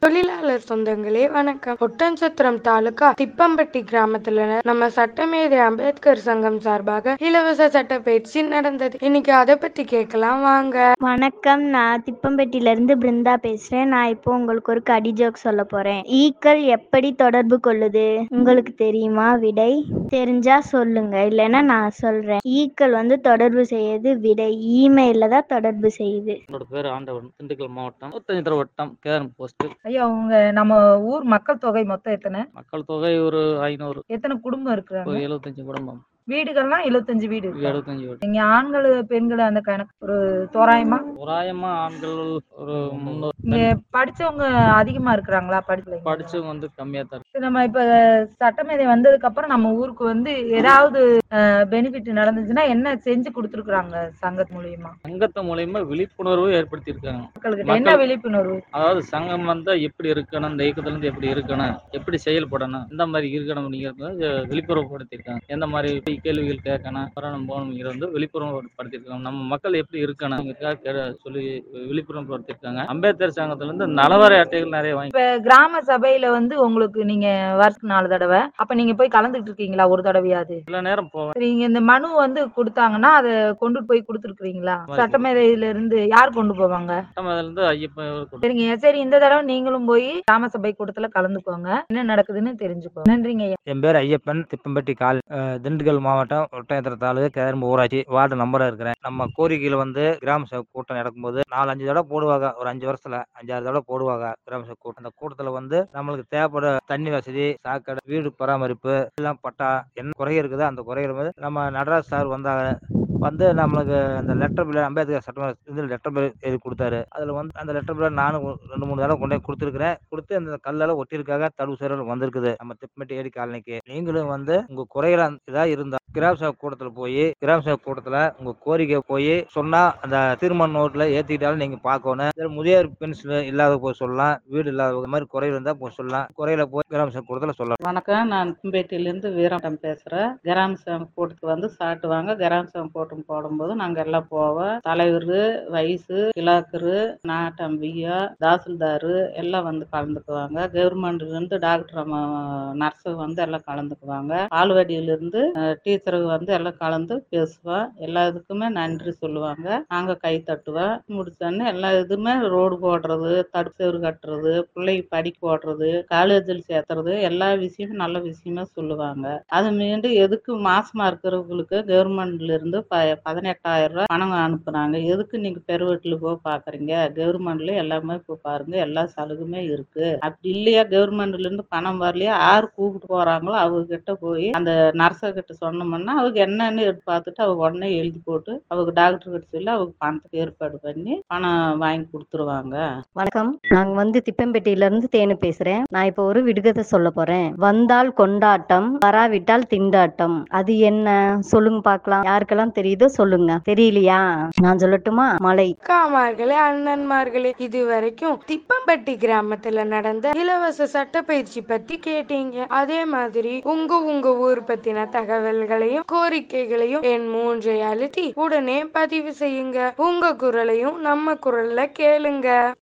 தொழிலாளர் சொந்தங்களே வணக்கம் ஒட்டன்சத்திரம் தாலுகா திப்பம்பட்டி கிராமத்துல நம்ம சட்டமேதை அம்பேத்கர் சங்கம் சார்பாக இலவச சட்ட பயிற்சி நடந்தது இன்னைக்கு அதை பத்தி கேட்கலாம் வாங்க வணக்கம் நான் திப்பம்பட்டியில இருந்து பிருந்தா பேசுறேன் நான் இப்போ உங்களுக்கு ஒரு கடி ஜோக் சொல்ல போறேன் ஈக்கள் எப்படி தொடர்பு கொள்ளுது உங்களுக்கு தெரியுமா விடை தெரிஞ்சா சொல்லுங்க இல்லைன்னா நான் சொல்றேன் ஈக்கள் வந்து தொடர்பு செய்யுது விடை இமெயில தான் தொடர்பு செய்யுது என்னோட பேர் ஆண்டவன் திண்டுக்கல் மாவட்டம் முத்தஞ்சித்திர வட்டம் கேரன் போஸ்ட் ஐயா உங்க நம்ம ஊர் மக்கள் தொகை மொத்தம் எத்தனை மக்கள் தொகை ஒரு ஐநூறு எத்தனை குடும்பம் ஒரு இருக்கிறாங்க எழுபத்தஞ்சு குடும்பம் வீடுகள்லாம் எழுபத்தஞ்சு வீடு இருக்கா? எழுபத்தஞ்சு வீடு நீங்க ஆண்கள் பெண்கள் அந்த கணக்கு ஒரு தோராயமா தோராயமா ஆண்கள் ஒரு முந்நூறு இங்க படிச்சவங்க அதிகமா இருக்கிறாங்களா படிக்கல படிச்சவங்க வந்து கம்மியா தான் இருக்கு. நம்ம இப்ப சட்டமேதை வந்ததுக்கு அப்புறம் நம்ம ஊருக்கு வந்து ஏதாவது பெனிஃபிட் நடந்துச்சுன்னா என்ன செஞ்சு கொடுத்துருக்காங்க சங்கத்து மூலியமா சங்கத்து மூலியமா விழிப்புணர்வு ஏற்படுத்தி இருக்காங்க மக்களுக்கு மக்கள்- என்ன விழிப்புணர்வு அதாவது சங்கம் வந்தா எப்படி இருக்கணும் இந்த இயக்கத்துல இருந்து எப்படி இருக்கணும் எப்படி செயல்படணும் இந்த மாதிரி இருக்கணும் அப்படிங்கிறது விழிப்புணர்வு படுத்திருக்காங்க எந்த மாதிரி கேள்விகள் கேட்கணும் வரணும் போகணுங்கிறது வந்து விழிப்புணர்வு படுத்திருக்காங்க நம்ம மக்கள் எப்படி இருக்கணும் இதுக்காக கே- சொல்லி விழிப்புணர்வு படுத்திருக்காங்க அம்பேத்கர் சங்கத்துல இருந்து நலவர அட்டைகள் நிறைய வாங்கி இப்ப கிராம சபையில வந்து உங்களுக்கு நீங்க வருஷத்துக்கு நாலு தடவை அப்ப நீங்க போய் கலந்துட்டு இருக்கீங்களா ஒரு தடவையாவது சில நேரம் போவேன் சரி இங்க இந்த மனு வந்து கொடுத்தாங்கன்னா அதை கொண்டு போய் கொடுத்துருக்கீங்களா சட்டமேதையில இருந்து யார் கொண்டு போவாங்க அதுல இருந்து ஐயப்பன் இவரு சரிங்க சரி இந்த தடவை நீங்களும் போய் கிராம சபை கூட்டத்துல கலந்துக்கோங்க என்ன நடக்குதுன்னு தெரிஞ்சுக்கோங்க நன்றிங்க ஐயா என் பேர் ஐயப்பன் திப்பம்பட்டி கால் அஹ், திண்டுக்கல் மாவட்டம் ஒட்டயத்திர தாலுகா கேரம்பு ஊராட்சி வார்டு நம்பரா இருக்கிறேன் நம்ம கோரிக்கையில வந்து கிராம சபை கூட்டம் நடக்கும்போது நாலு அஞ்சு தடவை போடுவாங்க ஒரு அஞ்சு வருஷத்துல அஞ்சாறு தடவை போடுவாங்க கிராம சபை கூட்டம் அந்த கூட்டத்துல வந்து நம்மளுக்கு தேவைப்பட தண்ணி வசதி சாக்கடை வீடு பராமரிப்பு எல்லாம் பட்டா என்ன குறை இருக்குதோ அந்த குறைகள் வந்து நம்ம நடராஜ் சார் வந்தாங்க வந்து நம்மளுக்கு அந்த லெட்டர் பில் அம்பேத்கர் சட்டமன்ற இதில் லெட்டர் பில் எழுதி கொடுத்தாரு அதில் வந்து அந்த லெட்டர் பில் நானும் ஒரு ரெண்டு மூணு தடவை கொண்டு போய் கொடுத்துருக்கிறேன் கொடுத்து அந்த கல்லெல்லாம் ஒட்டியிருக்காங்க தடுப்பு சேரல் வந்திருக்குது நம்ம திப்பமட்டி ஏடி காலனிக்கு நீங்களும் வந்து உங்க குறைகள் இதாக இருந்தா கிராம சபை கூட்டத்தில் போய் கிராம சபை கூட்டத்தில் உங்க கோரிக்கை போய் சொன்னா அந்த தீர்மான நோட்டில் ஏற்றிக்கிட்டாலும் நீங்க பார்க்கணும் இதுல முதியோர் பென்ஷன் இல்லாத போய் சொல்லலாம் வீடு இல்லாத இந்த மாதிரி குறைகள் இருந்தால் போய் சொல்லலாம் குறையில போய் கிராம சபை கூட்டத்தில் சொல்லலாம் வணக்கம் நான் கும்பேட்டிலேருந்து வீராட்டம் பேசுகிறேன் கிராம சபை கூட்டத்துக்கு வந்து சாட்டுவாங்க கிராம சபை கூட்டம் போடும்போது நாங்கள் எல்லாம் போவோம் தலைவர் வயசு கிளாக்கரு நாட்டம்பியா தாசில்தாரு எல்லாம் வந்து கலந்துக்குவாங்க கவர்மெண்ட்லேருந்து டாக்டர் அம்மா நர்ஸு வந்து எல்லாம் கலந்துக்குவாங்க ஆழ்வாடியிலேருந்து டீச்சரு வந்து எல்லாம் கலந்து பேசுவோம் எல்லா இதுக்குமே நன்றி சொல்லுவாங்க நாங்கள் கை தட்டுவோம் முடிச்சோன்னே எல்லா இதுவுமே ரோடு போடுறது தடுப்பு செவரு கட்டுறது பிள்ளைக்கு படிக்க போடுறது காலேஜில் சேர்த்துறது எல்லா விஷயமும் நல்ல விஷயமா சொல்லுவாங்க அது மீண்டும் எதுக்கு மாசமா இருக்கிறவங்களுக்கு கவர்மெண்ட்ல இருந்து ப பதினெட்டாயிரம் ரூபாய் பணம் அனுப்புனாங்க எதுக்கு நீங்க பெருவெட்டில் போய் பாக்குறீங்க கவர்மெண்ட்ல எல்லாமே போய் பாருங்க எல்லா சலுகையுமே இருக்கு அப்படி இல்லையா கவர்மெண்ட்ல இருந்து பணம் வரலையா யார் கூப்பிட்டு போறாங்களோ அவங்க கிட்ட போய் அந்த நர்ஸ கிட்ட சொன்னோம்னா அவங்க என்னன்னு எடுத்து பார்த்துட்டு அவங்க உடனே எழுதி போட்டு அவங்க டாக்டர் கிட்ட சொல்லி அவங்க பணத்துக்கு ஏற்பாடு பண்ணி பணம் வாங்கி கொடுத்துருவாங்க வணக்கம் நாங்க வந்து திப்பம்பேட்டையில இருந்து தேனு பேசுறேன் நான் இப்போ ஒரு விடுகதை சொல்ல போறேன் வந்தால் கொண்டாட்டம் வராவிட்டால் திண்டாட்டம் அது என்ன சொல்லுங்க பார்க்கலாம் யாருக்கெல்லாம் தெரியுதோ சொல்லுங்க தெரியலையா நான் சொல்லட்டுமா மழை அக்காமார்களே அண்ணன்மார்களே இது வரைக்கும் திப்பம்பட்டி கிராமத்துல நடந்த இலவச சட்ட பயிற்சி பத்தி கேட்டீங்க அதே மாதிரி உங்க உங்க ஊர் பத்தின தகவல்களையும் கோரிக்கைகளையும் என் மூன்றை அழுத்தி உடனே பதிவு செய்யுங்க உங்க குரலையும் நம்ம குரல்ல கேளுங்க